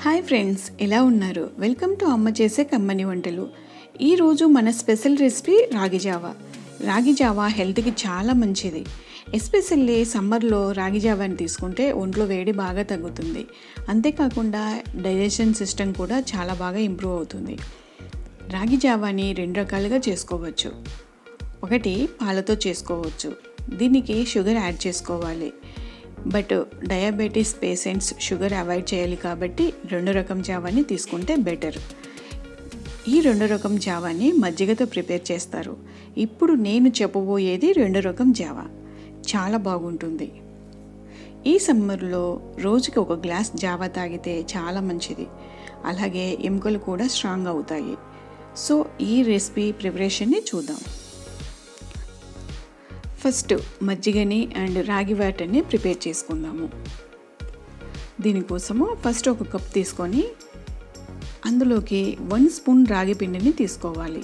hi friends ఎలా ఉన్నారు welcome to అమ్మ చేసే కమ్మని వంటలు ఈరోజు మన స్పెషల్ రెసిపీ రాగి జావా రాగి జావా హెల్త్కి చాలా మంచిది ఎస్పెషల్లీ సమ్మర్లో రాగి జావాని తీసుకుంటే ఒంట్లో వేడి బాగా తగ్గుతుంది అంతేకాకుండా డైజెషన్ సిస్టమ్ కూడా చాలా బాగా ఇంప్రూవ్ అవుతుంది రాగి జావాని రెండు రకాలుగా చేసుకోవచ్చు ఒకటి పాలతో చేసుకోవచ్చు దీనికి షుగర్ యాడ్ చేసుకోవాలి but diabetes patients sugar avoid చేయాలి కాబట్టి రెండు రకం జావాని తీసుకుంటే బెటర్ ఈ రెండు రకం జావాని మజ్జిగతో ప్రిపేర్ చేస్తారు ఇప్పుడు నేను చెప్పబోయేది రెండు రకం జావా చాలా బాగుంటుంది ఈ సమ్మర్లో రోజుకి ఒక గ్లాస్ జావా తాగితే చాలా మంచిది అలాగే ఎముకలు కూడా స్ట్రాంగ్ అవుతాయి సో ఈ రెసిపీ ప్రిపరేషన్ని చూద్దాం ఫస్ట్ మజ్జిగని అండ్ రాగి వాటర్ని ప్రిపేర్ చేసుకుందాము దీనికోసము ఫస్ట్ ఒక కప్ తీసుకొని అందులోకి వన్ స్పూన్ రాగి పిండిని తీసుకోవాలి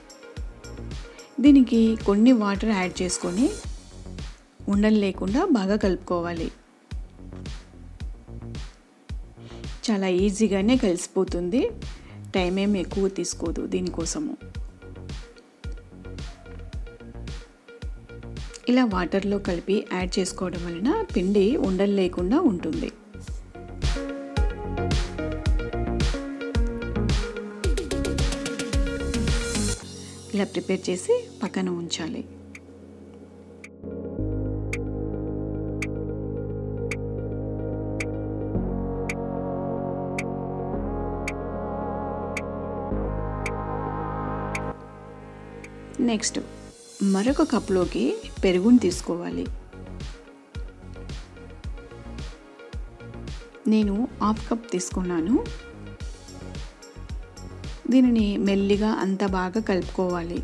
దీనికి కొన్ని వాటర్ యాడ్ చేసుకొని ఉండలు లేకుండా బాగా కలుపుకోవాలి చాలా ఈజీగానే కలిసిపోతుంది టైం ఏం ఎక్కువ తీసుకోదు దీనికోసము ఇలా వాటర్లో కలిపి యాడ్ చేసుకోవడం వలన పిండి ఉండలు లేకుండా ఉంటుంది ఇలా ప్రిపేర్ చేసి పక్కన ఉంచాలి నెక్స్ట్ మరొక కప్లోకి పెరుగుని తీసుకోవాలి నేను హాఫ్ కప్ తీసుకున్నాను దీనిని మెల్లిగా అంత బాగా కలుపుకోవాలి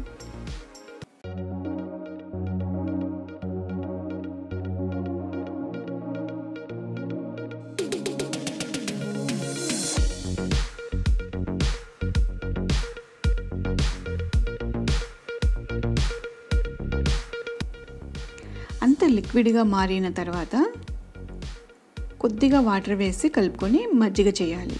అంత లిక్విడ్గా మారిన తర్వాత కొద్దిగా వాటర్ వేసి కలుపుకొని మజ్జిగ చేయాలి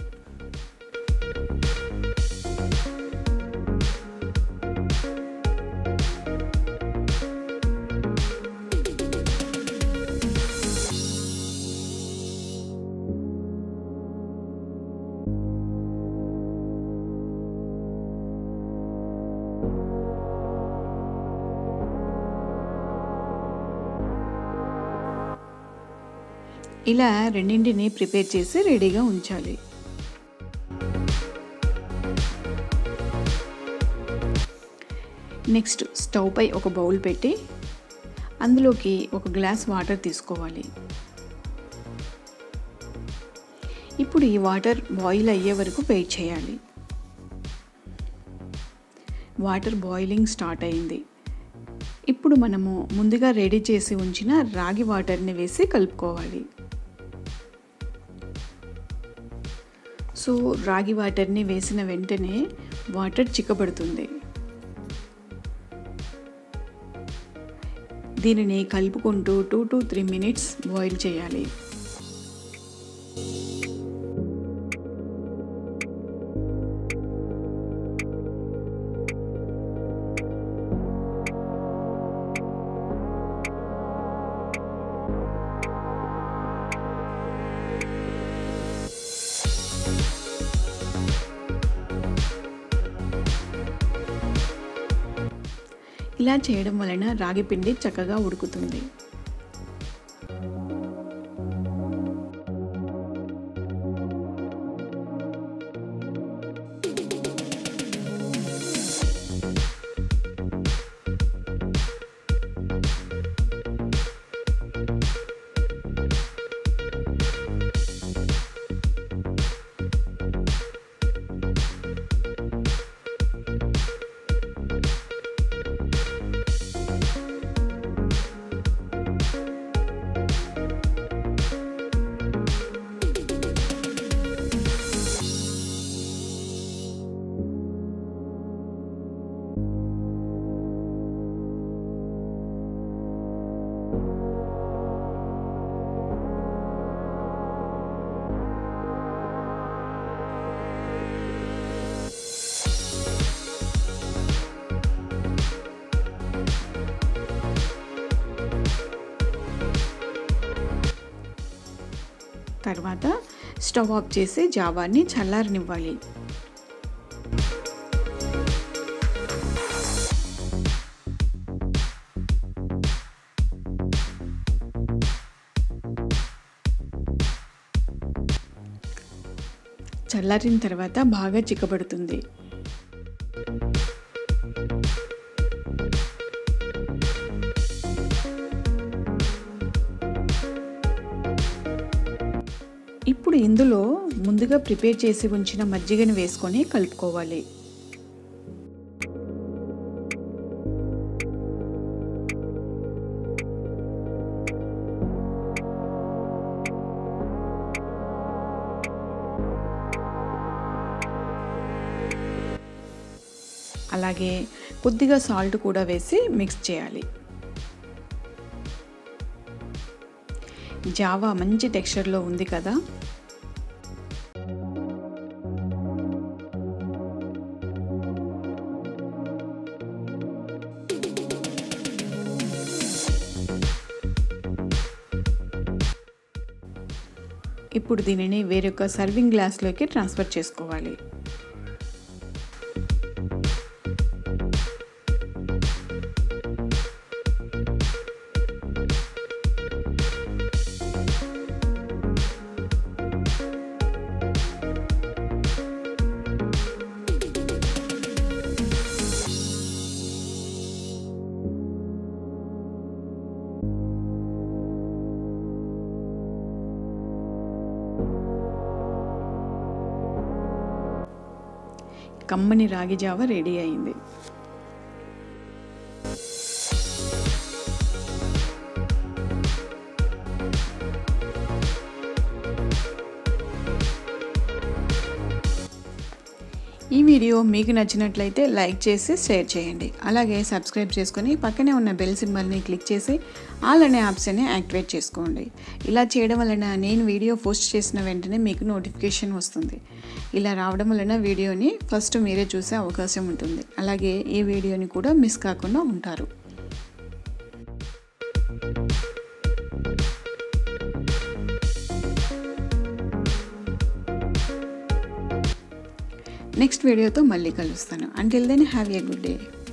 ఇలా రెండింటిని ప్రిపేర్ చేసి రెడీగా ఉంచాలి నెక్స్ట్ స్టవ్ పై ఒక బౌల్ పెట్టి అందులోకి ఒక గ్లాస్ వాటర్ తీసుకోవాలి ఇప్పుడు ఈ వాటర్ బాయిల్ అయ్యే వరకు వెయిట్ చేయాలి వాటర్ బాయిలింగ్ స్టార్ట్ అయింది ఇప్పుడు మనము ముందుగా రెడీ చేసి ఉంచిన రాగి వాటర్ని వేసి కలుపుకోవాలి సో రాగి వాటర్ని వేసిన వెంటనే వాటర్ చిక్కబడుతుంది దీనిని కలుపుకుంటూ two to three minutes boil చేయాలి ఇలా చేయడం వలన రాగి పిండి చక్కగా ఉడుకుతుంది తర్వాత స్టవ్ ఆఫ్ చేసి జావాని చల్లారనివ్వాలి చల్లారిన తర్వాత బాగా చిక్కబడుతుంది ఇప్పుడు ఇందులో ముందుగా ప్రిపేర్ చేసి ఉంచిన మజ్జిగని వేసుకొని కలుపుకోవాలి అలాగే కొద్దిగా సాల్ట్ కూడా వేసి మిక్స్ చేయాలి జావా మంచి టెక్స్చర్లో ఉంది కదా ఇప్పుడు దీనిని వేరొక సర్వింగ్ గ్లాస్లోకి ట్రాన్స్ఫర్ చేసుకోవాలి కమ్మని రాగి జావ రెడీ అయింది ఈ వీడియో మీకు నచ్చినట్లయితే లైక్ చేసి షేర్ చేయండి అలాగే సబ్స్క్రైబ్ చేసుకొని పక్కనే ఉన్న బెల్ సింబల్ని క్లిక్ చేసి ఆల్ అనే ఆప్షన్ని యాక్టివేట్ చేసుకోండి ఇలా చేయడం వలన నేను వీడియో పోస్ట్ చేసిన వెంటనే మీకు నోటిఫికేషన్ వస్తుంది ఇలా రావడం వలన వీడియోని ఫస్ట్ మీరే చూసే అవకాశం ఉంటుంది అలాగే ఈ వీడియోని కూడా మిస్ కాకుండా ఉంటారు నెక్స్ట్ వీడియోతో మళ్ళీ కలుస్తాను until then have a good day